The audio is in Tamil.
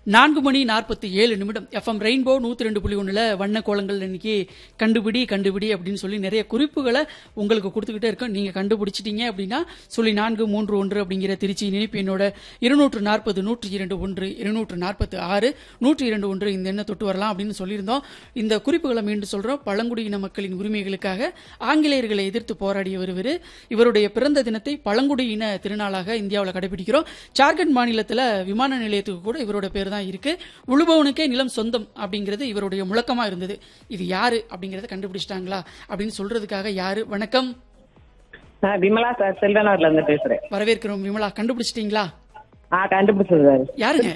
நான்கு மணி நாற்பத்தி ஏழு நிமிடம் எஃப்எம் ரெயின்போ நூத்தி ரெண்டு புள்ளி ஒண்ணுல வண்ண கோலங்கள் இன்னைக்கு கண்டுபிடி கண்டுபிடி அப்படின்னு சொல்லி நிறைய குறிப்புகளை உங்களுக்கு கொடுத்துக்கிட்டே இருக்கோம் நீங்க கண்டுபிடிச்சிட்டீங்க அப்படின்னா சொல்லி நான்கு மூன்று ஒன்று அப்படிங்கிற திருச்சி இணைப்பு என்னோட இருநூற்று நாற்பது நூற்றி இரண்டு ஒன்று இருநூற்று நாற்பத்தி ஆறு நூற்றி இரண்டு ஒன்று இந்த எண்ணை தொட்டு வரலாம் அப்படின்னு சொல்லியிருந்தோம் இந்த குறிப்புகளை மீண்டும் சொல்றோம் பழங்குடியின மக்களின் உரிமைகளுக்காக ஆங்கிலேயர்களை எதிர்த்து போராடியவர் இவர் இவருடைய பிறந்த தினத்தை பழங்குடியின திருநாளாக இந்தியாவில் கடைபிடிக்கிறோம் ஜார்க்கண்ட் மாநிலத்தில் விமான நிலையத்துக்கு கூட இவரோட பேர் தான் இருக்கு உழுபவனுக்கே நிலம் சொந்தம் அப்படிங்கிறது இவருடைய முழக்கமா இருந்தது இது யாரு அப்படிங்கறத கண்டுபிடிச்சிட்டாங்களா அப்படின்னு சொல்றதுக்காக யாரு வணக்கம் நான் விமலா சார் செல்வனார்ல இருந்து பேசுறேன் வரவேற்கிறோம் விமலா கண்டுபிடிச்சிட்டீங்களா ஆ கண்டுபிடிச்சது சார் யாருங்க